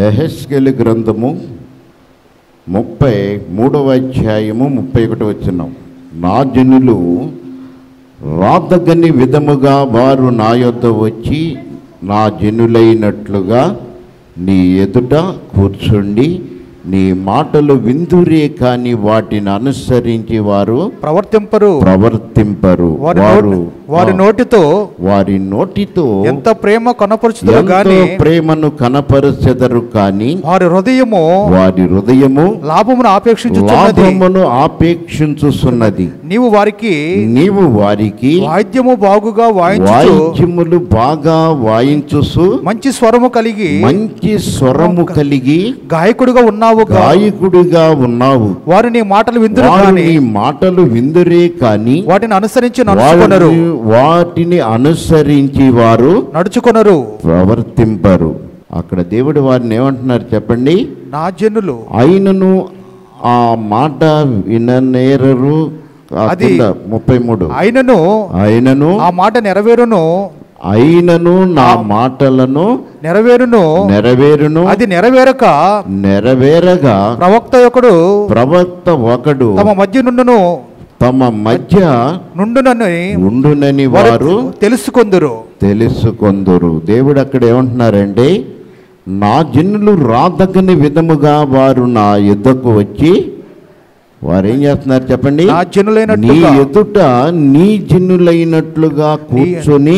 ఎహెస్కెల్ గ్రంథము ముప్పై మూడవ అధ్యాయము ముప్పై ఒకటి వచ్చినాం నా జనులు రాతగని విధముగా వారు నా యొద్ద వచ్చి నా జనులైనట్లుగా నీ ఎదుట కూర్చుండి నీ మాటలు విందురే కాని వాటిని అనుసరించి వారు ప్రవర్తింపరు ప్రవర్తింపరు వారి వారు నోటి వారి నోటితో వారి నోటితో ఎంత ప్రేమ కనపరుచుదో ఎంతో గాని ప్రేమను కనపరచెదరు కానీ వారి హృదయము వారి హృదయము లాభమును ఆపేక్షించుచున్నది లాభమును ఆపేక్షించుచున్నది నీవు వారికి నీవు వారికి వాయిద్యము బాగుగా వాయించు వాయిద్యములు బాగా వాయించుసు మంచి స్వరము కలిగి మంచి స్వరము కలిగి గాయకుడుగా ఉన్నావు గాయకుడిగా ఉన్నావు వారు నీ మాటలు విందురు వారు కానీ నీ మాటలు విందురే కాని వాటిని అనుసరించి నడుచుకొనరు వారిని- వాటిని అనుసరించి వారు నడుచుకొనరు ప్రవర్తింపరు అక్కడ దేవుడు వారిని ఏమంటున్నారు చెప్పండి నా జనులు అయినను ఆ మాట విననేరరు ఆ అది- కింద ముప్పై మూడు అయినను అయినను ఆ మాట నెరవేరును అయినను నా మాటలను నెరవేరును నెరవేరును అది నెరవేరక నెరవేరగా ప్రవక్త ఒకడు ప్రవక్త ఒకడు తమ మధ్య నుండును తమ మధ్య నుండునని ఉండునని వారు వారు తెలుసుకొందురు తెలుసుకొందురు దేవుడు అక్కడ ఏమంటున్నారంటే నా జనులు రాదగని విధముగా వారు నా యుద్ధకు వచ్చి వారు ఏం చేస్తున్నారు చెప్పండి నా నీ జనులైనట్టుగా ఎదుట నీ జనులైనట్లుగా కూర్చొని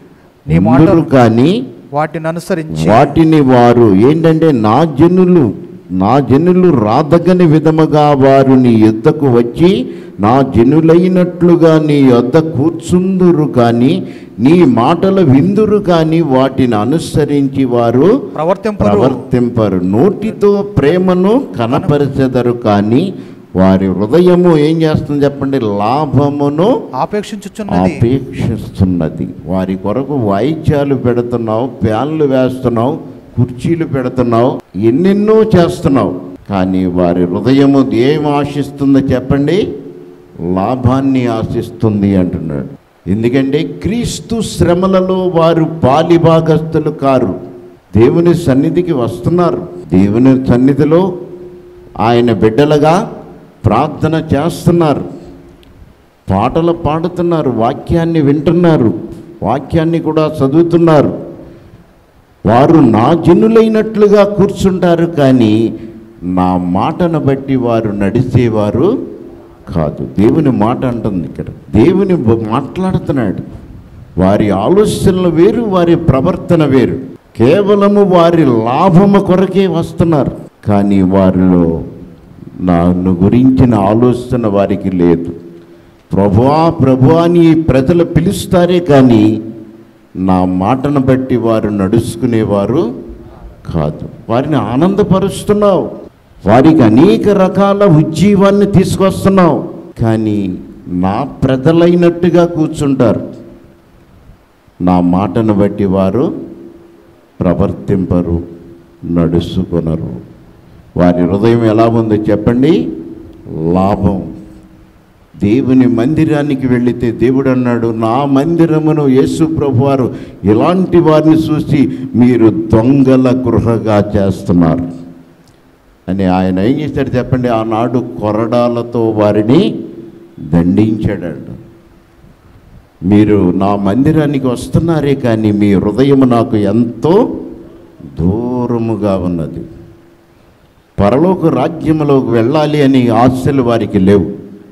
నీ ఉందురు మాట- కానీ వాటిని అనుసరించి వాటిని వారు ఏంటంటే నా జనులు నా జనులు రాదగని విధముగా వారు నీ యుద్ధకు వచ్చి నా జనులైనట్లుగా నీ యొద్ద కూర్చుందురు కానీ నీ మాటలు విందురు కానీ వాటిని అనుసరించి వారు ప్రవర్తింపరు ప్రవర్తింపరు నోటితో ప్రేమను కనపరచెదరు కానీ వారి హృదయము ఏం చేస్తుంది చెప్పండి లాభమును ఆపేక్షించుచున్నది అపేక్షిస్తున్నది వారి కొరకు వాయిద్యాలు పెడుతున్నావు ఫ్యాన్లు వేస్తున్నావు కుర్చీలు పెడుతున్నావు ఎన్నెన్నో చేస్తున్నావు కానీ వారి హృదయము ఏం ఆశిస్తుందో చెప్పండి లాభాన్ని ఆశిస్తుంది అంటున్నాడు ఎందుకంటే క్రీస్తు శ్రమలలో వారు పాలిభాగస్తులు కారు దేవుని సన్నిధికి వస్తున్నారు దేవుని సన్నిధిలో ఆయన బిడ్డలుగా ప్రార్థన చేస్తున్నారు పాటలు పాడుతున్నారు వాక్యాన్ని వింటున్నారు వాక్యాన్ని కూడా చదువుతున్నారు వారు నా జనులైనట్లుగా కూర్చుంటారు కానీ నా మాటను బట్టి వారు నడిచేవారు కాదు దేవుని మాట అంటుంది ఇక్కడ దేవుని బ- మాట్లాడుతున్నాడు వారి ఆలోచనలు వేరు వారి ప్రవర్తన వేరు కేవలము వారి లాభము కొరకే వస్తున్నారు కానీ వారిలో నన్ను గురించిన ఆలోచన వారికి లేదు ప్రభువా ప్రభువా అని ఈ ప్రజలు పిలుస్తారే కానీ నా మాటను బట్టి వారు నడుచుకునేవారు కాదు వారిని ఆనందపరుస్తున్నావు వారికి అనేక రకాల ఉజ్జీవాన్ని తీసుకొస్తున్నావు కానీ నా ప్రజలైనట్టుగా కూర్చుంటారు నా మాటను బట్టి వారు ప్రవర్తింపరు నడుచుకొనరు వారి హృదయం ఎలా ఉందో చెప్పండి లాభం దేవుని మందిరానికి వెళితే దేవుడు అన్నాడు నా మందిరమును యేసు ప్రభువారు ఇలాంటి వారిని చూసి మీరు దొంగల గృహగా చేస్తున్నారు అని ఆయన ఏం చేశాడు చెప్పండి ఆనాడు కొరడాలతో వారిని దండించాడు మీరు నా మందిరానికి వస్తున్నారే కానీ మీ హృదయం నాకు ఎంతో దూరముగా ఉన్నది పరలోక రాజ్యములోకి వెళ్ళాలి అని ఆశలు వారికి లేవు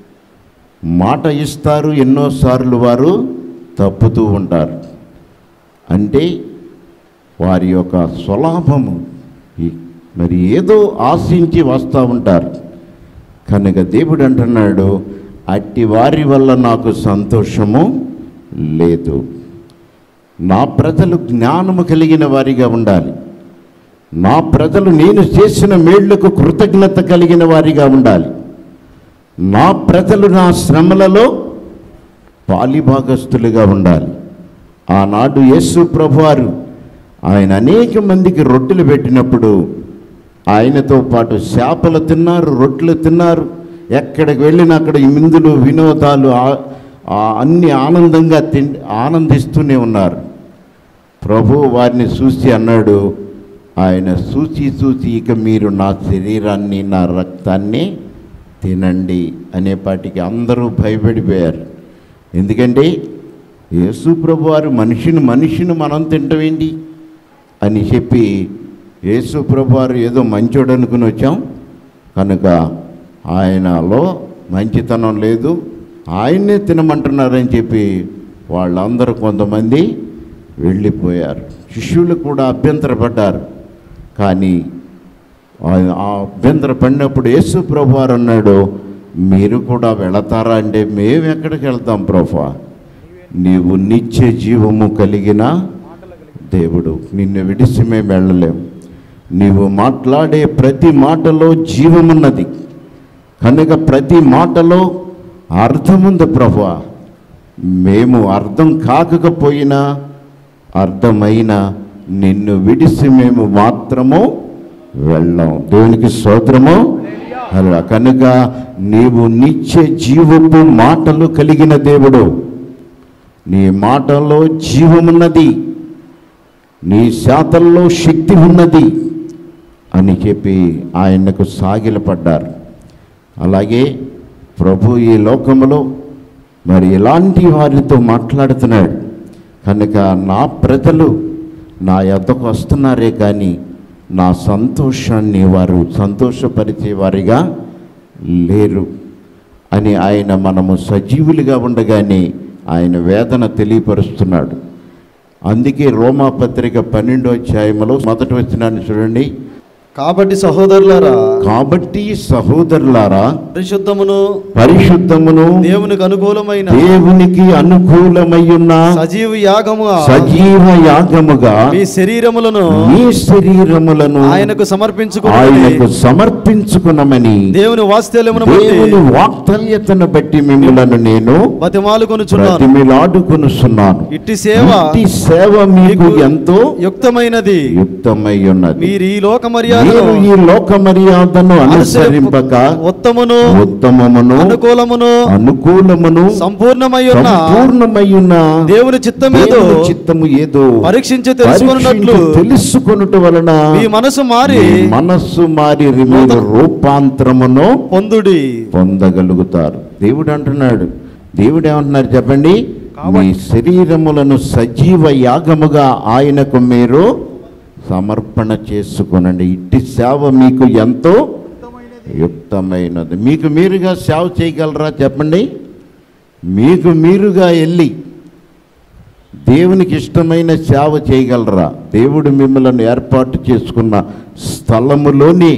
మాట ఇస్తారు ఎన్నోసార్లు వారు తప్పుతూ ఉంటారు అంటే వారి యొక్క స్వలాభము ఈ- మరి ఏదో ఆశించి వస్తూ ఉంటారు కనుక దేవుడు అంటున్నాడు అట్టి వారి వల్ల నాకు సంతోషము లేదు నా ప్రజలు జ్ఞానము కలిగిన వారిగా ఉండాలి నా ప్రజలు నేను చేసిన మేళ్లకు కృతజ్ఞత కలిగిన వారిగా ఉండాలి నా ప్రజలు నా శ్రమలలో పాలిభాగస్తులుగా ఉండాలి ఆనాడు యేసు ప్రభువారు ఆయన అనేక మందికి రొట్టెలు పెట్టినప్పుడు ఆయనతో పాటు చేపలు తిన్నారు రొట్టెలు తిన్నారు ఎక్కడికి వెళ్ళినా అక్కడ ఈ మిందులు వినోదాలు ఆ- ఆ అన్ని ఆనందంగా తిన్ ఆనందిస్తూనే ఉన్నారు ప్రభు వారిని చూసి అన్నాడు ఆయన చూసి చూసి ఇక మీరు నా శరీరాన్ని నా రక్తాన్ని తినండి అనేపాటికి అందరూ భయపడిపోయారు ఎందుకంటే యేసు ప్రభు వారు మనిషిని మనిషిని మనం తింటమేంటి అని చెప్పి యేసు ప్రభు వారు ఏదో మంచోడు అనుకుని వచ్చాం కనుక ఆయనలో మంచితనం లేదు ఆయన్నే తినమంటున్నారని చెప్పి వాళ్ళందరూ కొంతమంది వెళ్ళిపోయారు శిష్యులు కూడా అభ్యంతరపడ్డారు కానీ ఆ- ఆ అభ్యంతర పడినప్పుడు యేసు ప్రభు వారు అన్నాడు మీరు కూడా వెళతారా అంటే మేము ఎక్కడికి వెళ్తాం ప్రభా నీవు నిత్య జీవము కలిగిన దేవుడు నిన్ను విడిసి మేము వెళ్ళలేం నీవు మాట్లాడే ప్రతి మాటలో జీవమున్నది కనుక ప్రతి మాటలో అర్థముంది ప్రభా మేము అర్థం కాకపోయినా అర్థమైన నిన్ను విడిసి మేము మాత్రము వెళ్ళాం దేవునికి స్తోత్రము అలా కనుక నీవు నిత్య జీవపు మాటలు కలిగిన దేవుడు నీ మాటల్లో జీవమున్నది నీ శాతల్లో శక్తి ఉన్నది అని చెప్పి ఆయనకు సాగిలపడ్డారు అలాగే ప్రభు ఈ లోకములో మరి ఇలాంటి వారితో మాట్లాడుతున్నాడు కనుక నా ప్రజలు నా యొద్దకు వస్తున్నారే కానీ నా సంతోషాన్ని వారు సంతోషపరిచే వారిగా లేరు అని ఆయన మనము సజీవులుగా ఉండగానే ఆయన వేదన తెలియపరుస్తున్నాడు అందుకే రోమా పత్రిక పన్నెండో అధ్యాయములో మొదటి వచ్చినాన్ని చూడండి కాబట్టి సహోదరులారా కాబట్టి సహోదరులారా పరిశుద్ధమును పరిశుద్ధమును దేవునికి అనుకూలమైన దేవునికి అనుకూలమయ్యున్న సజీవ యాగముగా సజీవ యాగముగా మీ శరీరములను మీ శరీరములను ఆయనకు సమర్పించుకుని ఆయనకు సమర్పించుకునమని దేవుని వాత్సల్యమును దేవుని బట్టి వాక్తల్యతను బట్టి మిమ్మలను నేను బతిమాలుకొనుచున్నాను ప్రతిమిలాడుకొనుచున్నాను ఇట్టి సేవ ఇట్టి సేవ మీకు మీకు ఎంతో యుక్తమైనది యుక్తమై ఉన్నది మీరు ఈ లోక మీరు మర్యాదను ఈ లోక మర్యాదను అనుసరింపక ఉత్తమును ఉత్తమమును అనుకూలమును అనుకూలమును సంపూర్ణమై ఉన్న సంపూర్ణమయ్యున్న దేవుని చిత్తమేదో దేవుని చిత్తము ఏదో పరీక్షించి తెలుసుకున్నట్లు పరీక్షించి తెలుసుకొనుట వలన మీ మనసు మారి మీ మనస్సు మారి మీరు రూపాంతరమును పొందుడి పొందగలుగుతారు దేవుడు అంటున్నాడు దేవుడు ఏమంటున్నారు చెప్పండి మీ శరీరములను సజీవ యాగముగా ఆయనకు మీరు సమర్పణ చేసుకొనండి ఇట్టి సేవ మీకు ఎంతో యుక్తమైనది మీకు మీరుగా సేవ చేయగలరా చెప్పండి మీకు మీరుగా వెళ్ళి దేవునికి ఇష్టమైన సేవ చేయగలరా దేవుడు మిమ్మల్ని ఏర్పాటు చేసుకున్న స్థలములోని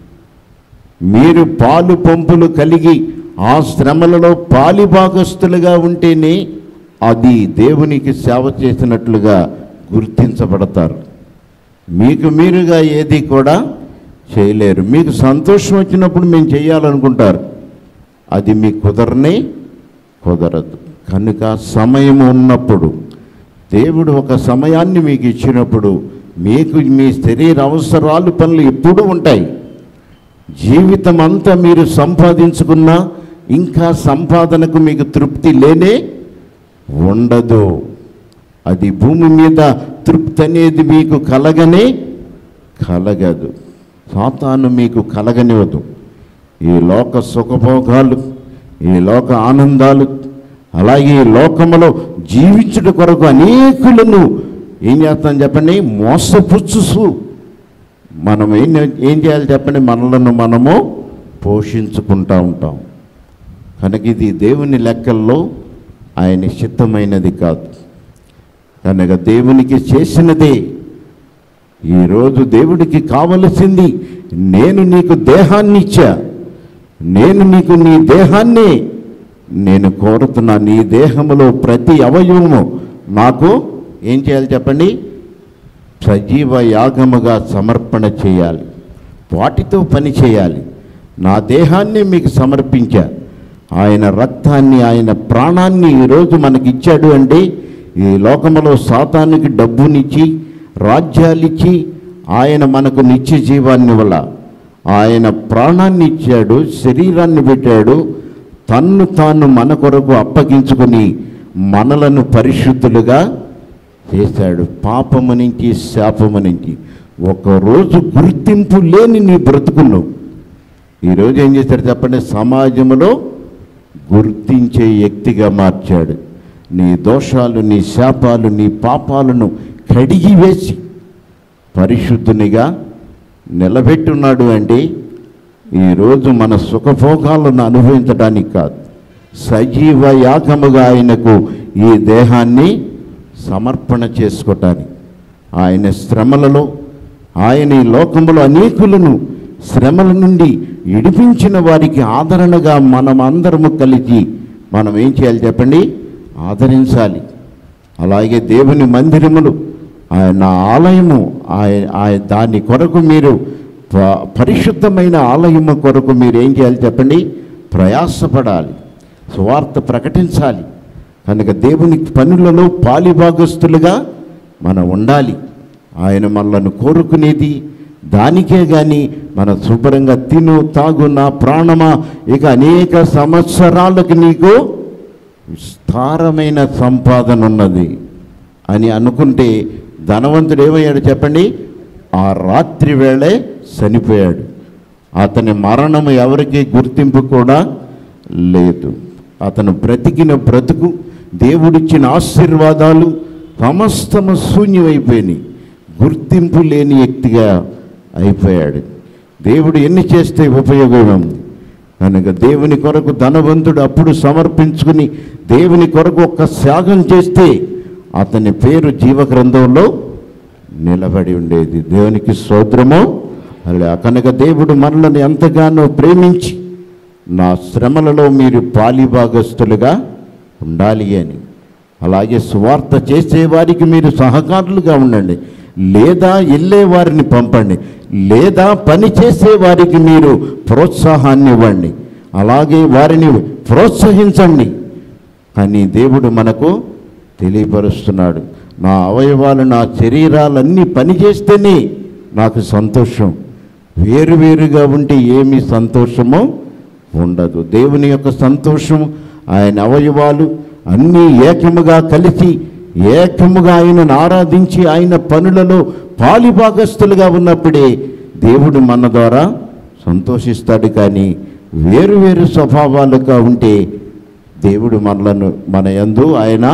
మీరు పాలు పంపులు కలిగి ఆ శ్రమలలో పాలిభాగస్తులుగా ఉంటేనే అది దేవునికి సేవ చేసినట్లుగా గుర్తించబడతారు మీకు మీరుగా ఏది కూడా చేయలేరు మీకు సంతోషం వచ్చినప్పుడు మేము చేయాలనుకుంటారు అది మీకు కుదరనే కుదరదు కనుక సమయం ఉన్నప్పుడు దేవుడు ఒక సమయాన్ని మీకు ఇచ్చినప్పుడు మీకు మీ శరీర అవసరాలు పనులు ఎప్పుడూ ఉంటాయి జీవితం అంతా మీరు సంపాదించుకున్నా ఇంకా సంపాదనకు మీకు తృప్తి లేనే ఉండదు అది భూమి మీద తృప్తి అనేది మీకు కలగనే కలగదు సాతాను మీకు కలగనివ్వదు ఈ లోక సుఖభోగాలు ఈ లోక ఆనందాలు అలాగే ఈ లోకములో జీవించుట కొరకు అనేకులను ఏం చేస్తాం చెప్పండి మోసపుచ్చుసు మనం ఏం ఏం చేయాలి చెప్పండి మనలను మనము పోషించుకుంటూ ఉంటాం కనుక ఇది దేవుని లెక్కల్లో ఆయన చిత్తమైనది కాదు కనుక దేవునికి చేసినదే ఈరోజు దేవుడికి కావలసింది నేను నీకు దేహాన్ని ఇచ్చా నేను నీకు నీ దేహాన్ని నేను కోరుతున్నా నీ దేహములో ప్రతి అవయవము నాకు ఏం చేయాలి చెప్పండి సజీవ యాగముగా సమర్పణ చేయాలి వాటితో పని చేయాలి నా దేహాన్ని మీకు సమర్పించా ఆయన రక్తాన్ని ఆయన ప్రాణాన్ని ఈరోజు మనకి ఇచ్చాడు అంటే ఈ లోకములో సాతానికి డబ్బునిచ్చి రాజ్యాలిచ్చి ఆయన మనకు నిత్య జీవాన్ని వల్ల ఆయన ప్రాణాన్ని ఇచ్చాడు శరీరాన్ని పెట్టాడు తన్ను తాను మన కొరకు అప్పగించుకుని మనలను పరిశుద్ధులుగా చేశాడు పాపము నుంచి శాపము నుంచి ఒకరోజు గుర్తింపు లేని నీ బ్రతుకును ఈరోజు ఏం చేశాడు చెప్పండి సమాజంలో గుర్తించే వ్యక్తిగా మార్చాడు నీ దోషాలు నీ శాపాలు నీ పాపాలను కడిగి వేసి పరిశుద్ధునిగా నిలబెట్టున్నాడు అంటే ఈరోజు మన సుఖభోగాలను అనుభవించడానికి కాదు సజీవ యాగముగా ఆయనకు ఈ దేహాన్ని సమర్పణ చేసుకోవటానికి ఆయన శ్రమలలో ఆయన ఈ లోకములో అనేకులను శ్రమల నుండి ఇడిపించిన వారికి ఆదరణగా మనం అందరము కలిసి మనం ఏం చేయాలి చెప్పండి ఆదరించాలి అలాగే దేవుని మందిరములు ఆయన ఆలయము ఆయన ఆయన దాని కొరకు మీరు ప- పరిశుద్ధమైన ఆలయము కొరకు మీరు ఏం చేయాలి చెప్పండి ప్రయాసపడాలి సువార్త ప్రకటించాలి కనుక దేవుని పనులలో పాలిభాగస్తులుగా మనం ఉండాలి ఆయన మనలను కోరుకునేది దానికే కానీ మన శుభ్రంగా తిను తాగు నా ప్రాణమా ఇక అనేక సంవత్సరాలకు నీకు విస్తారమైన సంపాదన ఉన్నది అని అనుకుంటే ధనవంతుడు ఏమయ్యాడు చెప్పండి ఆ రాత్రి వేళే చనిపోయాడు అతని మరణం ఎవరికి గుర్తింపు కూడా లేదు అతను బ్రతికిన బ్రతుకు దేవుడిచ్చిన ఆశీర్వాదాలు సమస్తము శూన్యమైపోయినాయి గుర్తింపు లేని వ్యక్తిగా అయిపోయాడు దేవుడు ఎన్ని చేస్తే ఉపయోగం కనుక దేవుని కొరకు ధనవంతుడు అప్పుడు సమర్పించుకుని దేవుని కొరకు ఒక్క త్యాగం చేస్తే అతని పేరు జీవగ్రంథంలో నిలబడి ఉండేది దేవునికి స్తోత్రము అలా కనుక దేవుడు మనల్ని ఎంతగానో ప్రేమించి నా శ్రమలలో మీరు పాలిభాగస్తులుగా ఉండాలి అని అలాగే సువార్త చేసేవారికి మీరు సహకారులుగా ఉండండి లేదా వెళ్ళే వారిని పంపండి లేదా పని చేసే వారికి మీరు ప్రోత్సాహాన్ని ఇవ్వండి అలాగే వారిని ప్రోత్సహించండి కానీ దేవుడు మనకు తెలియపరుస్తున్నాడు నా అవయవాలు నా శరీరాలన్నీ పనిచేస్తేనే నాకు సంతోషం వేరువేరుగా ఉంటే ఏమి సంతోషమో ఉండదు దేవుని యొక్క సంతోషం ఆయన అవయవాలు అన్నీ ఏకముగా కలిసి ఏకముగా ఆయనను ఆరాధించి ఆయన పనులలో పాలిభాగస్తులుగా ఉన్నప్పుడే దేవుడు మన ద్వారా సంతోషిస్తాడు కానీ వేరు వేరు స్వభావాలుగా ఉంటే దేవుడు మనలను మన యందు ఆయన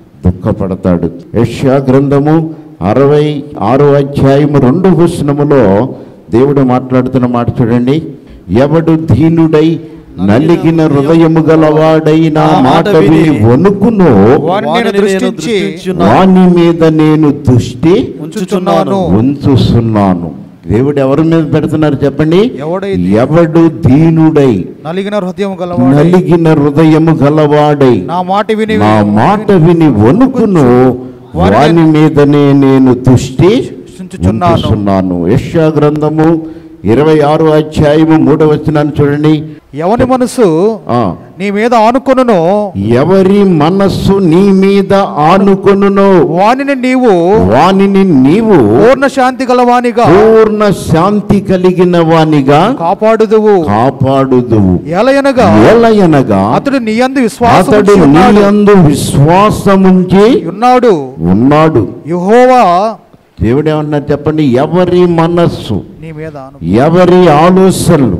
దుఃఖపడతాడు యష్యా గ్రంథము అరవై ఆరో అధ్యాయము రెండు వచనములో దేవుడు మాట్లాడుతున్న మాట చూడండి ఎవడు దీనుడై నలిగిన హృదయము గలవాడై నా మాట విని వణుకునో వారిని నేను వారిని నేను దృష్టించి దృష్టించున్నాను. వాని మీద నేను దృష్టి ఉంచుచున్నాను ఉంచుతున్నాను దేవుడు ఎవరి మీద పెడుతున్నారు చెప్పండి ఎవడైతే ఎవడు దీనుడై నలిగిన హృదయం గలవాడై నలిగిన హృదయము గలవాడై నా మాట విని నా మాట విని వణుకును వాని మీదనే నేను దృష్టి ఉంచుచున్నాను. ఉంచుచున్నాను యెషయా గ్రంథము ఇరవై ఆరు అధ్యాయము మూడవ వచనాన్ని చూడండి ఎవని మనసు ఆ నీ మీద ఆనుకొనును ఎవరి మనస్సు నీ మీద ఆనుకొనునో వానిని నీవు వానిని నీవు పూర్ణ శాంతి గలవానిగా పూర్ణ శాంతి కలిగిన వానిగా కాపాడుదువు కాపాడుదువు ఎలయనగా ఎలయనగా అతడు నీ యందు విశ్వాసం అతడు ఉంచి నీ ఉన్నాడు. యందు విశ్వాసముంచి ఉన్నాడు ఉన్నాడు యెహోవా దేవుడు ఏమన్నారు చెప్పండి ఎవరి మనస్సు నీ మీద ఆను ఎవరి ఆలోచనలు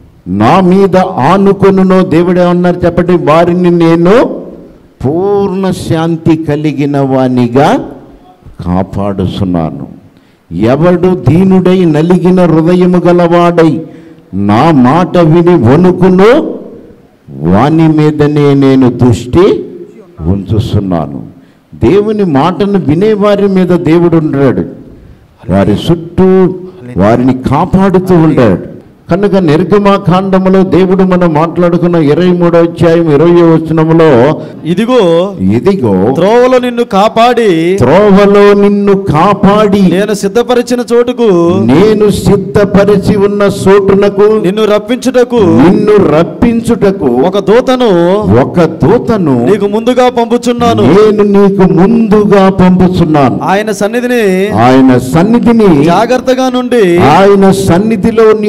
నా మీద ఆనుకొనునో దేవుడు ఏమన్నారు చెప్పండి వారిని నేను పూర్ణ శాంతి కలిగిన వానిగా కాపాడుతున్నాను ఎవడు దీనుడై నలిగిన హృదయము గలవాడై నా మాట విని వణుకును వాని మీదనే నేను దృష్టి ఉంచుతున్నాను దేవుని మాటను వినేవారి మీద దేవుడు ఉన్నాడు వారి చుట్టూ వారిని కాపాడుతూ ఉంటాడు కనుక నిర్గమాకాండములో దేవుడు మనం మాట్లాడుకున్న ఇరవై మూడో అధ్యాయం ఇరవై వచనములో ఇదిగో ఇదిగో త్రోవలో నిన్ను కాపాడి త్రోవలో నిన్ను కాపాడి నేను సిద్ధపరిచిన చోటుకు నేను సిద్ధపరిచి ఉన్న చోటునకు నిన్ను రప్పించుటకు నిన్ను రప్పించుటకు ఒక దూతను ఒక దూతను నీకు ముందుగా పంపుచున్నాను నేను నీకు ముందుగా పంపుతున్నాను ఆయన సన్నిధిని ఆయన సన్నిధిని జాగ్రత్తగా నుండి ఆయన సన్నిధిలో నీవు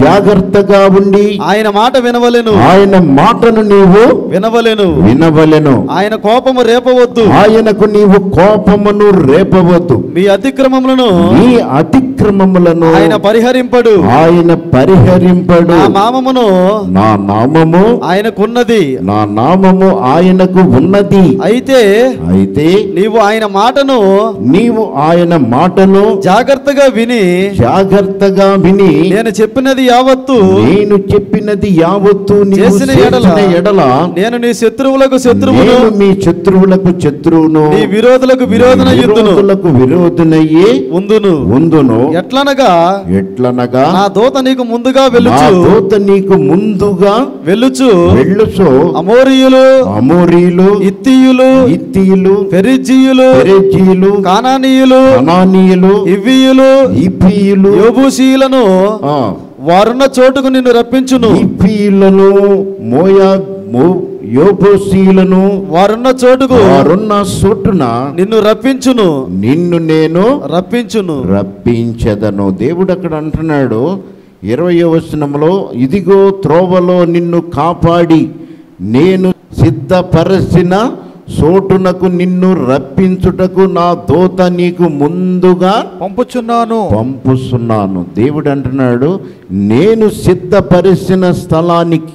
జాగ్రత్తగా ఉండి ఆయన మాట వినవలెను ఆయన మాటను నీవు వినవలెను వినవలెను ఆయన కోపము రేపవద్దు ఆయనకు నీవు కోపమును రేపవద్దు మీ అతిక్రమములను నీ అతిక్రమములను ఆయన పరిహరింపడు ఆయన పరిహరింపడు నా నామమును నా నామము ఆయనకున్నది నా నామము ఆయనకు ఉన్నది అయితే అయితే నీవు ఆయన మాటను నీవు ఆయన మాటను జాగ్రత్తగా విని జాగ్రత్తగా విని నేను చెప్పినది యావత్తు నేను చెప్పినది యావత్తు నీవు చేసిన ఎడల చేసిన ఎడల నేను నీ శత్రువులకు శత్రువును నేను మీ శత్రువులకు శత్రువును నీ విరోధులకు విరోధన యుద్ధును విరోధులకు విరోధునయ్యి ఉందును ఉందును ఎట్లనగా ఎట్లనగా నా దూత నీకు ముందుగా నా వెళ్ళుచు దూత నీకు ముందుగా వెళ్ళుచు వెళ్ళుచో అమోరియులు అమోరీలు ఇత్తియులు ఇత్తీయులు పెరిజీయులు పెరెజీయులు కానానీయులు అనానీయులు ఇవ్వీయులు ఈపీయులు యోబూసీయులను ఆ, వారున్న చోటుకు నిన్ను రప్పించును ఈపీయులను మోయా మో- యోబోసీయులను వారున్న చోటుకు వారున్న సొట్టున నిన్ను రప్పించును నిన్ను నేను రప్పించును రప్పించదను దేవుడు అక్కడ అంటున్నాడు ఇరవయో వచనంలో ఇదిగో త్రోవలో నిన్ను కాపాడి నేను సిద్ధపరచిన సోటునకు నిన్ను రప్పించుటకు నా దోత నీకు ముందుగా పంపుచున్నాను పంపుస్తున్నాను దేవుడు అంటున్నాడు నేను సిద్ధపరిచిన స్థలానికి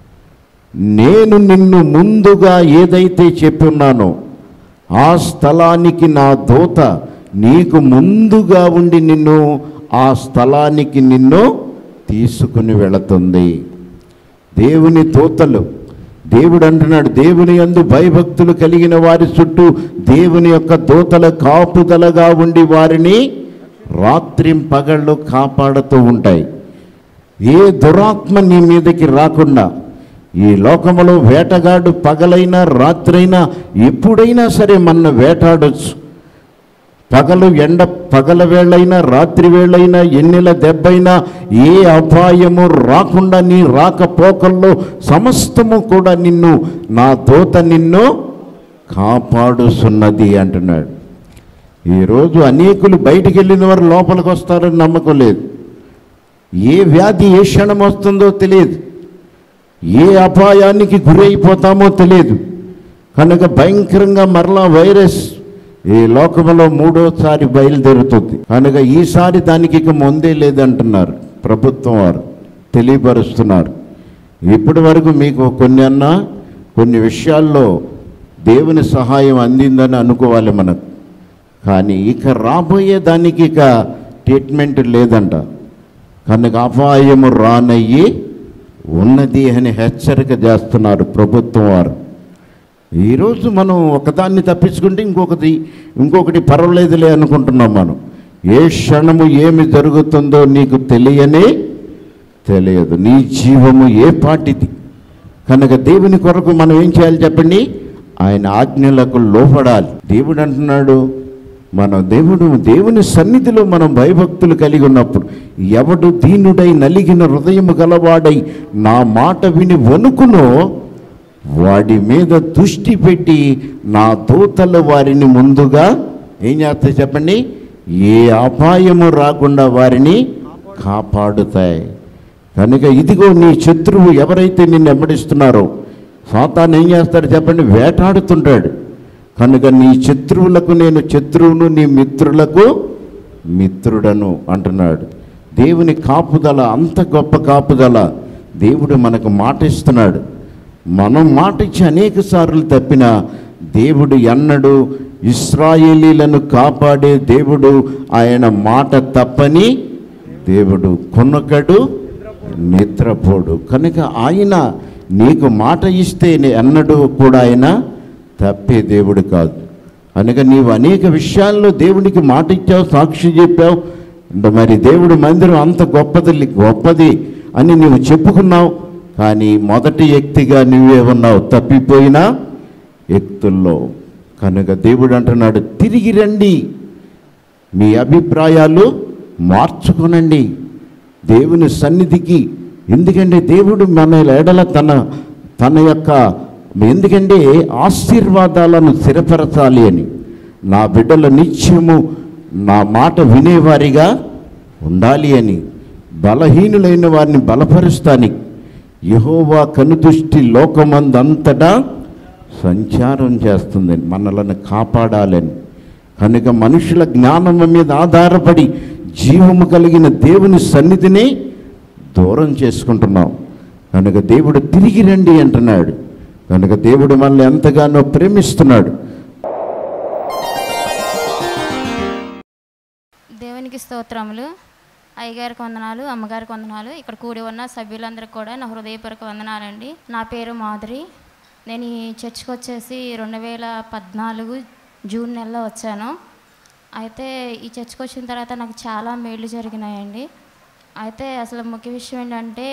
నేను నిన్ను ముందుగా ఏదైతే చెప్పున్నానో ఆ స్థలానికి నా దూత నీకు ముందుగా ఉండి నిన్ను ఆ స్థలానికి నిన్ను తీసుకుని వెళుతుంది దేవుని దూతలు దేవుడు అంటున్నాడు దేవుని యందు భయభక్తులు కలిగిన వారి చుట్టూ దేవుని యొక్క దూతల కాపుదలగా ఉండి వారిని రాత్రిం పగళ్ళు కాపాడుతూ ఉంటాయి ఏ దురాత్మ నీ మీదకి రాకుండా ఈ లోకములో వేటగాడు పగలైనా రాత్రైనా ఎప్పుడైనా సరే మన వేటాడొచ్చు పగలు ఎండ పగల వేళైనా రాత్రి వేళైనా ఎన్నెల దెబ్బైనా ఏ అపాయము రాకుండా నీ రాకపోకల్లో సమస్తము కూడా నిన్ను నా దోత నిన్ను కాపాడుతున్నది అంటున్నాడు ఈరోజు అనేకులు బయటికి వెళ్ళిన వారు లోపలికి వస్తారని నమ్మకం లేదు ఏ వ్యాధి ఏ క్షణం వస్తుందో తెలియదు ఏ అపాయానికి గురైపోతామో తెలియదు కనుక భయంకరంగా మరలా వైరస్ ఈ లోకంలో మూడోసారి బయలుదేరుతుంది కనుక ఈసారి దానికి ఇక ముందే లేదంటున్నారు ప్రభుత్వం వారు తెలియపరుస్తున్నారు ఇప్పటి వరకు మీకు కొన్ని అన్నా కొన్ని విషయాల్లో దేవుని సహాయం అందిందని అనుకోవాలి మనకు కానీ ఇక రాబోయే దానికి ఇక ట్రీట్మెంట్ లేదంట కనుక అపాయము రానయ్యి ఉన్నది అని హెచ్చరిక చేస్తున్నారు ప్రభుత్వం వారు ఈరోజు మనం ఒకదాన్ని తప్పించుకుంటే ఇంకొకటి ఇంకొకటి పర్వాలేదులే అనుకుంటున్నాం మనం ఏ క్షణము ఏమి జరుగుతుందో నీకు తెలియనే తెలియదు నీ జీవము ఏ పాటిది కనుక దేవుని కొరకు మనం ఏం చేయాలి చెప్పండి ఆయన ఆజ్ఞలకు లోపడాలి దేవుడు అంటున్నాడు మన దేవుడు దేవుని సన్నిధిలో మనం భయభక్తులు కలిగి ఉన్నప్పుడు ఎవడు దీనుడై నలిగిన హృదయము గలవాడై నా మాట విని వణుకునో వాడి మీద దృష్టి పెట్టి నా దూతలు వారిని ముందుగా ఏం చేస్తాయి చెప్పండి ఏ అపాయము రాకుండా వారిని కాపాడుతాయి కనుక ఇదిగో నీ శత్రువు ఎవరైతే నిన్ను వెంబడిస్తున్నారో సాతాను ఏం చేస్తాడు చెప్పండి వేటాడుతుంటాడు కనుక నీ శత్రువులకు నేను శత్రువును నీ మిత్రులకు మిత్రుడను అంటున్నాడు దేవుని కాపుదల అంత గొప్ప కాపుదల దేవుడు మనకు మాట ఇస్తున్నాడు మనం మాట ఇచ్చి అనేక సార్లు తప్పిన దేవుడు ఎన్నడు ఇస్రాయేలీలను కాపాడే దేవుడు ఆయన మాట తప్పని దేవుడు కొనకడు నిద్రపోడు కనుక ఆయన నీకు మాట ఇస్తే నీ ఎన్నడూ కూడా ఆయన తప్పే దేవుడు కాదు కనుక నీవు అనేక విషయాల్లో దేవునికి మాట ఇచ్చావు సాక్షి చెప్పావు ఇంత మరి దేవుడు మందిరం అంత గొప్పది గొప్పది అని నువ్వు చెప్పుకున్నావు కానీ మొదటి వ్యక్తిగా నువ్వే ఉన్నావు తప్పిపోయినా వ్యక్తుల్లో కనుక దేవుడు అంటున్నాడు తిరిగి రండి మీ అభిప్రాయాలు మార్చుకునండి దేవుని సన్నిధికి ఎందుకంటే దేవుడు మన ఎడల తన తన యొక్క ఎందుకంటే ఆశీర్వాదాలను స్థిరపరచాలి అని నా బిడ్డల నిత్యము నా మాట వినేవారిగా ఉండాలి అని బలహీనులైన వారిని బలపరుస్తానికి యహోవా కనుదృష్టి లోకమందంతటా సంచారం చేస్తుంది మనలను కాపాడాలని కనుక మనుషుల జ్ఞానం మీద ఆధారపడి జీవము కలిగిన దేవుని సన్నిధిని దూరం చేసుకుంటున్నాం కనుక దేవుడు తిరిగి రండి అంటున్నాడు కనుక దేవుడు మనల్ని ఎంతగానో ప్రేమిస్తున్నాడు దేవునికి స్తోత్రములు అయ్యగారికి వందనాలు అమ్మగారికి వందనాలు ఇక్కడ కూడి ఉన్న సభ్యులందరికీ కూడా నా హృదయపూర్వక వందనాలండి నా పేరు మాధురి నేను ఈ చర్చ్కి వచ్చేసి రెండు వేల పద్నాలుగు జూన్ నెలలో వచ్చాను అయితే ఈ చర్చ్కి వచ్చిన తర్వాత నాకు చాలా మేళ్ళు జరిగినాయండి అయితే అసలు ముఖ్య విషయం ఏంటంటే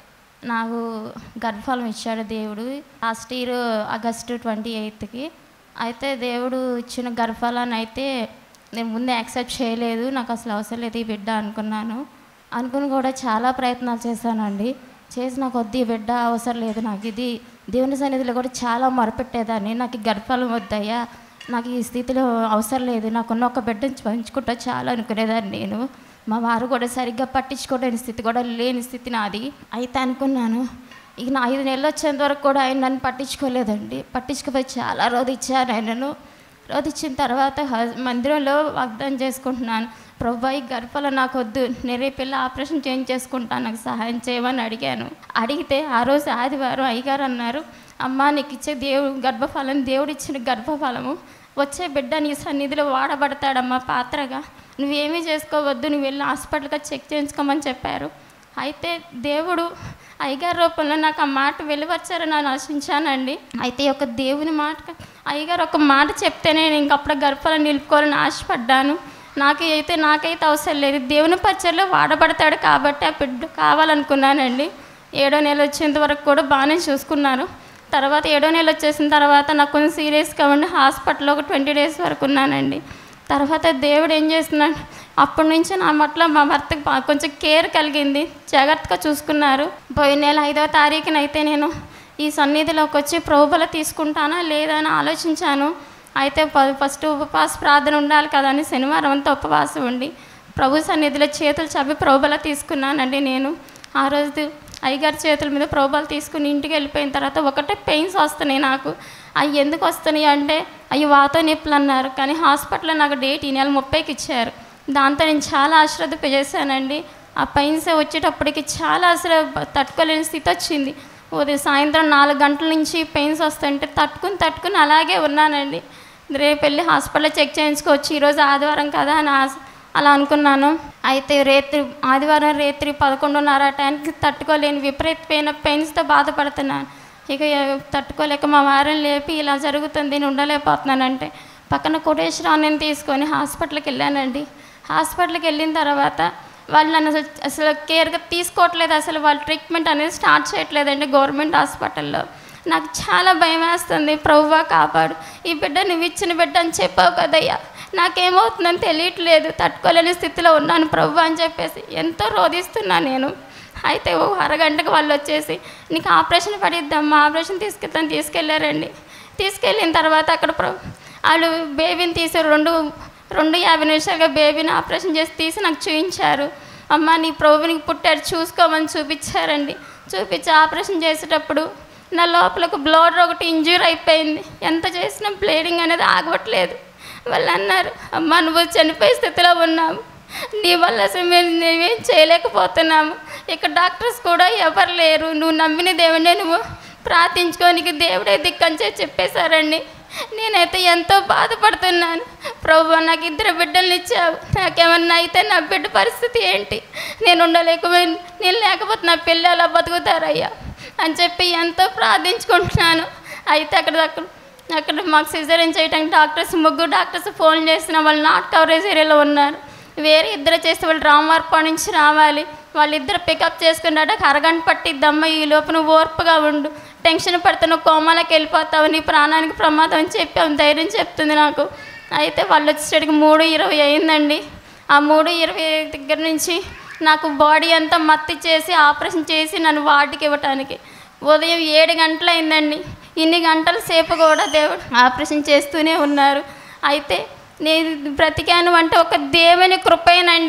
నాకు గర్భఫలం ఇచ్చాడు దేవుడు లాస్ట్ ఇయర్ ఆగస్టు ట్వంటీ ఎయిత్కి అయితే దేవుడు ఇచ్చిన గర్భఫలాన్ని అయితే నేను ముందే యాక్సెప్ట్ చేయలేదు నాకు అసలు అవసరం లేదు ఈ బిడ్డ అనుకున్నాను అనుకుని కూడా చాలా ప్రయత్నాలు చేశానండి చేసి నాకు వద్దు ఈ బిడ్డ అవసరం లేదు నాకు ఇది దేవుని సన్నిధిలో కూడా చాలా మొరపెట్టేదాన్ని నాకు ఈ గర్భఫలం వద్దయ్యా నాకు ఈ స్థితిలో అవసరం లేదు నాకున్న ఒక బిడ్డను పంచుకుంటా చాలా అనుకునేదాన్ని నేను మా వారు కూడా సరిగ్గా పట్టించుకోలేని స్థితి కూడా లేని స్థితి నాది అయితే అనుకున్నాను ఇక నా ఐదు నెలలు వచ్చేంత వరకు కూడా ఆయన నన్ను పట్టించుకోలేదండి పట్టించుకుపోయి చాలా రోజు ఇచ్చాను ఆయనను రోజు ఇచ్చిన తర్వాత హస్- మందిరంలో వాగ్దానం చేసుకుంటున్నాను ప్రభా ఈ గర్భలో నాకు వద్దు నేను రేపు వెళ్ళి ఆపరేషన్ చేంజ్ చేసుకుంటాను నాకు సహాయం చేయమని అడిగాను అడిగితే ఆ రోజు ఆదివారం అయ్యగారు అన్నారు అమ్మా నీకు ఇచ్చే దేవుడు గర్భఫలం దేవుడు ఇచ్చిన గర్భఫలము వచ్చే బిడ్డ నీ సన్నిధిలో వాడబడతాడమ్మా పాత్రగా నువ్వేమీ చేసుకోవద్దు నువ్వు వెళ్ళి హాస్పిటల్గా చెక్ చేయించుకోమని చెప్పారు అయితే దేవుడు అయ్యగారి రూపంలో నాకు ఆ మాట వెలువచ్చారని నేను ఆశించానండి అయితే ఈ యొక్క దేవుని మాట అయ్యగారు ఒక మాట చెప్తేనే నేను ఇంకప్పుడు గర్భాలను నిలుపుకోవాలని ఆశపడ్డాను నాకు అయితే నాకైతే అవసరం లేదు దేవుని పచ్చల్లో వాడబడతాడు కాబట్టి ఆ బిడ్డ కావాలనుకున్నానండి ఏడో నెల వచ్చేంత వరకు కూడా బాగానే చూసుకున్నారు తర్వాత ఏడో నెల వచ్చేసిన తర్వాత నాకు కొంచెం సీరియస్గా ఉండి హాస్పిటల్లో ఒక ట్వంటీ డేస్ వరకు ఉన్నానండి తర్వాత దేవుడు ఏం చేస్తున్నాడు అప్పటి నుంచి నా పట్ల మా భర్తకు బా- కొంచెం కేర్ కలిగింది జాగ్రత్తగా చూసుకున్నారు పోయిన నెల ఐదవ తారీఖున అయితే నేను ఈ సన్నిధిలోకి వచ్చి ప్రభుబల తీసుకుంటానా లేదా అని ఆలోచించాను అయితే ప- ఫస్ట్ ఉపవాస ప్రార్థన ఉండాలి కదా అని శనివారం అంతా ఉపవాసం ఉండి ప్రభు సన్నిధిలో చేతులు చవి ప్రభుబల తీసుకున్నానండి నేను ఆ రోజు అయ్యగారి చేతుల మీద ప్రోబాలు తీసుకుని ఇంటికి వెళ్ళిపోయిన తర్వాత ఒకటే పెయిన్స్ వస్తున్నాయి నాకు అవి ఎందుకు వస్తున్నాయి అంటే అవి వాత నొప్పులు అన్నారు కానీ హాస్పిటల్లో నాకు డేట్ ఈ నెల ముప్పైకి ఇచ్చారు దాంతో నేను చాలా అశ్రద్ధ చేశానండి ఆ పెయిన్స్ వచ్చేటప్పటికి చాలా అసలు తట్టుకోలేని స్థితి వచ్చింది ఉదయం సాయంత్రం నాలుగు గంటల నుంచి పెయిన్స్ వస్తుంటే తట్టుకుని తట్టుకుని అలాగే ఉన్నానండి రేపు వెళ్ళి హాస్పిటల్లో చెక్ చేయించుకోవచ్చు ఈరోజు ఆదివారం కదా అని ఆశ అలా అనుకున్నాను అయితే రేత్రి ఆదివారం రేత్రి పదకొండున్నర టైంకి తట్టుకోలేని విపరీతమైన పెయిన్స్తో బాధపడుతున్నాను ఇక ఎ- తట్టుకోలేక మా వారిని లేపి ఇలా జరుగుతుంది నేను ఉండలేకపోతున్నానంటే పక్కన కోటేశ్వరాన్ని తీసుకొని హాస్పిటల్కి వెళ్ళానండి హాస్పిటల్కి వెళ్ళిన తర్వాత వాళ్ళు నన్ను అసలు అసలు కేర్గా తీసుకోవట్లేదు అసలు వాళ్ళు ట్రీట్మెంట్ అనేది స్టార్ట్ చేయట్లేదండి గవర్నమెంట్ హాస్పిటల్లో నాకు చాలా భయం వేస్తుంది ప్రవ్వా కాపాడు ఈ బిడ్డ నువ్వు ఇచ్చిన బిడ్డ అని చెప్పావు కదయ్యా నాకేమవుతుందని తెలియట్లేదు తట్టుకోలేని స్థితిలో ఉన్నాను ప్రభు అని చెప్పేసి ఎంతో రోధిస్తున్నాను నేను అయితే ఓ అరగంటకు వాళ్ళు వచ్చేసి నీకు ఆపరేషన్ పడిద్దామా ఆపరేషన్ తీసుకెళ్తాను తీసుకెళ్ళారండి తీసుకెళ్ళిన తర్వాత అక్కడ ప్ర- వాళ్ళు బేబీని తీసి రెండు రెండు యాభై నిమిషాలుగా బేబీని ఆపరేషన్ చేసి తీసి నాకు చూపించారు అమ్మ నీ ప్రభునికి పుట్టాడు చూసుకోమని చూపించారండి చూపించి ఆపరేషన్ చేసేటప్పుడు నా లోపలకు బ్లడ్ ఒకటి ఇంజ్యూర్ అయిపోయింది ఎంత చేసినా బ్లీడింగ్ అనేది ఆగవట్లేదు వాళ్ళు అన్నారు అమ్మ నువ్వు చనిపోయే స్థితిలో ఉన్నావు నీ వల్ల అసలు మేము మేమేం చేయలేకపోతున్నాము ఇక్కడ డాక్టర్స్ కూడా ఎవరు లేరు నువ్వు నమ్మిన దేవుడే నువ్వు ప్రార్థించుకోనికి దేవుడే దిక్కని చెప్పి చెప్పేశారండి నేనైతే ఎంతో బాధపడుతున్నాను ప్రభు నాకు ఇద్దరు బిడ్డల్ని ఇచ్చావు నాకేమన్నా అయితే నా బిడ్డ పరిస్థితి ఏంటి నేను ఉండలేకపోయిన నేను లేకపోతే నా పిల్లలు ఎలా బతుకుతారయ్యా అని చెప్పి ఎంతో ప్రార్థించుకుంటున్నాను అయితే అక్కడ అక్కడ అక్కడ మాకు సిజరీన్ చేయడానికి డాక్టర్స్ ముగ్గురు డాక్టర్స్ ఫోన్ చేసిన వాళ్ళు నాట్ కవరేజ్ ఏరియాలో ఉన్నారు వేరే ఇద్దరు చేస్తే వాళ్ళు రామవార్ప నుంచి రావాలి వాళ్ళిద్దరు పికప్ చేసుకున్నాక అరగంట పట్టిద్దమ్మ ఈ లోపు నువ్వు ఓర్పుగా ఉండు టెన్షన్ పడితే నువ్వు కోమాలకు వెళ్ళిపోతావు నీ ప్రాణానికి ప్రమాదం అని చెప్పి ఆమె ధైర్యం చెప్తుంది నాకు అయితే వాళ్ళు వచ్చేసరికి మూడు ఇరవై అయిందండి ఆ మూడు ఇరవై దగ్గర నుంచి నాకు బాడీ అంతా మత్తి చేసి ఆపరేషన్ చేసి నన్ను వాటికి ఇవ్వటానికి ఉదయం ఏడు గంటలు అయిందండి ఇన్ని గంటల సేపు కూడా దేవుడు ఆపరేషన్ చేస్తూనే ఉన్నారు అయితే నేను బ్రతికాను అంటే ఒక దేవుని కృపేనండి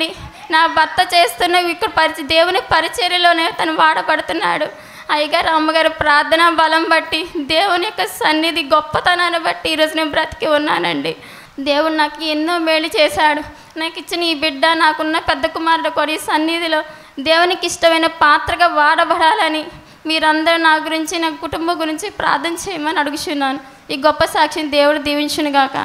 నా భర్త చేస్తున్న ఇక్కడ పరిచ దేవుని పరిచర్యలోనే తను వాడబడుతున్నాడు అయ్యగారు అమ్మగారు ప్రార్థన బలం బట్టి దేవుని యొక్క సన్నిధి గొప్పతనాన్ని బట్టి ఈరోజు నేను బ్రతికి ఉన్నానండి దేవుడు నాకు ఎన్నో మేలు చేశాడు నాకు ఇచ్చిన ఈ బిడ్డ నాకున్న పెద్ద కుమారుడు కూడా ఈ సన్నిధిలో దేవునికి ఇష్టమైన పాత్రగా వాడబడాలని మీరందరూ నా గురించి నా కుటుంబం గురించి ప్రార్థన చేయమని అడుగుచున్నాను ఈ గొప్ప సాక్షిని దేవుడు దీవించునుగాక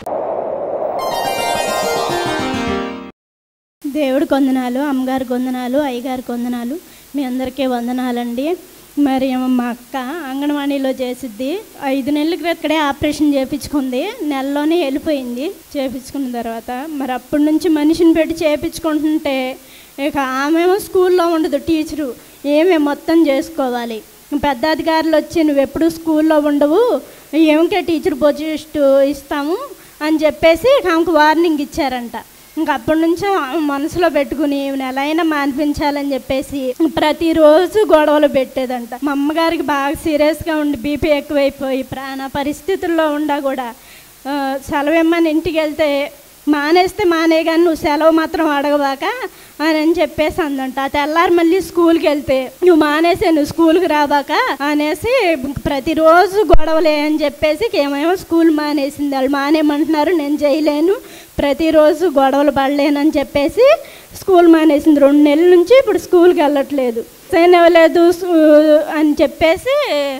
దేవుడికి వందనాలు అమ్మగారికి వందనాలు అయ్యగారికి వందనాలు మీ అందరికీ వందనాలండి మరి ఏమో మా అక్క అంగన్వాడీలో చేసిద్ది ఐదు నెలల క్రితడే ఆపరేషన్ చేయించుకుంది నెలలోనే వెళ్ళిపోయింది చేయించుకున్న తర్వాత మరి అప్పటి నుంచి మనిషిని పెట్టి చేయించుకుంటుంటే ఇక ఆమెమో స్కూల్లో ఉండదు టీచరు ఏమే మొత్తం చేసుకోవాలి పెద్ద అధికారులు వచ్చి నువ్వు ఎప్పుడు స్కూల్లో ఉండవు ఏమికే టీచర్ పోస్ట్ ఇస్తాము అని చెప్పేసి ఆమెకు వార్నింగ్ ఇచ్చారంట ఇంక అప్పటి నుంచి ఆమె మనసులో పెట్టుకుని ఈమెను ఎలా అయినా మాన్పించాలని చెప్పేసి ప్రతిరోజు గొడవలు పెట్టేదంట మా అమ్మగారికి బాగా సీరియస్గా ఉండి బీపీ ఎక్కువైపోయి ప్రాణ పరిస్థితుల్లో ఉండా కూడా ఆ, సెలవు ఇమ్మని ఇంటికి వెళ్తే మానేస్తే మానే కానీ నువ్వు సెలవు మాత్రం అడగబాక అని అని చెప్పేసి అందంట ఆ తెల్లారి మళ్ళీ స్కూల్కి వెళ్తే నువ్వు మానేసే నువ్వు స్కూల్కి రాబాక అనేసి ప్రతిరోజు గొడవలే అని చెప్పేసి ఏమేమో స్కూల్ మానేసింది వాళ్ళు మానేయమంటున్నారు నేను చేయలేను ప్రతిరోజు గొడవలు పడలేనని చెప్పేసి స్కూల్ మానేసింది రెండు నెలల నుంచి ఇప్పుడు స్కూల్కి వెళ్ళట్లేదు సైన్ ఇవ్వలేదు సు- అని చెప్పేసి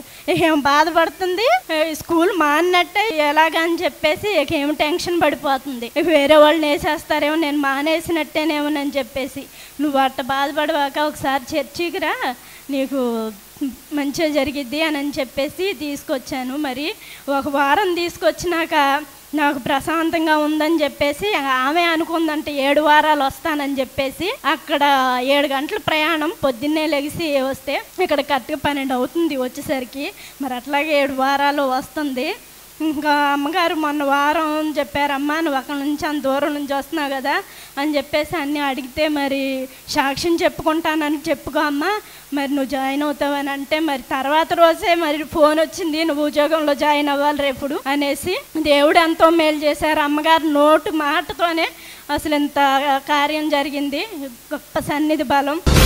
ఏం బాధపడుతుంది ఏ, స్కూల్ మానినట్టే ఎలాగని చెప్పేసి ఇక ఏం టెన్షన్ పడిపోతుంది ఇక వేరే వాళ్ళని వేసేస్తారేమో నేను మానేసినట్టేనేమోనని చెప్పేసి నువ్వు అట్ట బాధపడవాక ఒకసారి చర్చికి రా నీకు మంచిగా జరిగిద్ది అని అని చెప్పేసి తీసుకొచ్చాను మరి ఒక వారం తీసుకొచ్చినాక నాకు ప్రశాంతంగా ఉందని చెప్పేసి ఆమె అనుకుందంటే ఏడు వారాలు వస్తానని చెప్పేసి అక్కడ ఏడు గంటల ప్రయాణం పొద్దున్నే లెగిసి వస్తే ఇక్కడ కరెక్ట్గా పన్నెండు అవుతుంది వచ్చేసరికి మరి అట్లాగే ఏడు వారాలు వస్తుంది ఇంకా అమ్మగారు మొన్న వారం చెప్పారమ్మా నువ్వు అక్కడ నుంచి అంత దూరం నుంచి వస్తున్నావు కదా అని చెప్పేసి అన్నీ అడిగితే మరి సాక్ష్యం చెప్పుకుంటానని చెప్పుకో అమ్మా మరి నువ్వు జాయిన్ అవుతావని అంటే మరి తర్వాత రోజే మరి ఫోన్ వచ్చింది నువ్వు ఉద్యోగంలో జాయిన్ అవ్వాలి రేపుడు అనేసి దేవుడు ఎంతో మేలు చేశారు అమ్మగారు నోటు మాటతోనే అసలు ఇంత కార్యం జరిగింది గొప్ప సన్నిధి బలం